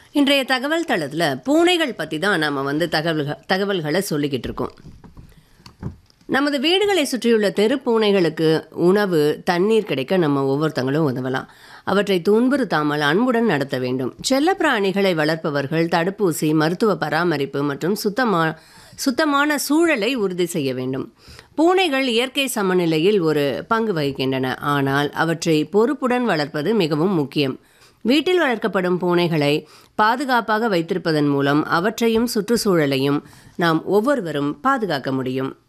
இன்றைய தகவல் தளத்தில் பூனைகள் பற்றி தான் நம்ம வந்து தகவல்கள் தகவல்களை சொல்லிக்கிட்டு இருக்கோம் நமது வீடுகளை சுற்றியுள்ள தெரு பூனைகளுக்கு உணவு தண்ணீர் கிடைக்க நம்ம ஒவ்வொருத்தங்களும் உதவலாம் அவற்றை துன்புறுத்தாமல் அன்புடன் நடத்த வேண்டும் செல்லப்பிராணிகளை வளர்ப்பவர்கள் தடுப்பூசி மருத்துவ பராமரிப்பு மற்றும் சுத்தமா சுத்தமான சூழலை உறுதி செய்ய வேண்டும் பூனைகள் இயற்கை சமநிலையில் ஒரு பங்கு வகிக்கின்றன ஆனால் அவற்றை பொறுப்புடன் வளர்ப்பது மிகவும் முக்கியம் வீட்டில் வளர்க்கப்படும் பூனைகளை பாதுகாப்பாக வைத்திருப்பதன் மூலம் அவற்றையும் சுற்றுச்சூழலையும் நாம் ஒவ்வொருவரும் பாதுகாக்க முடியும்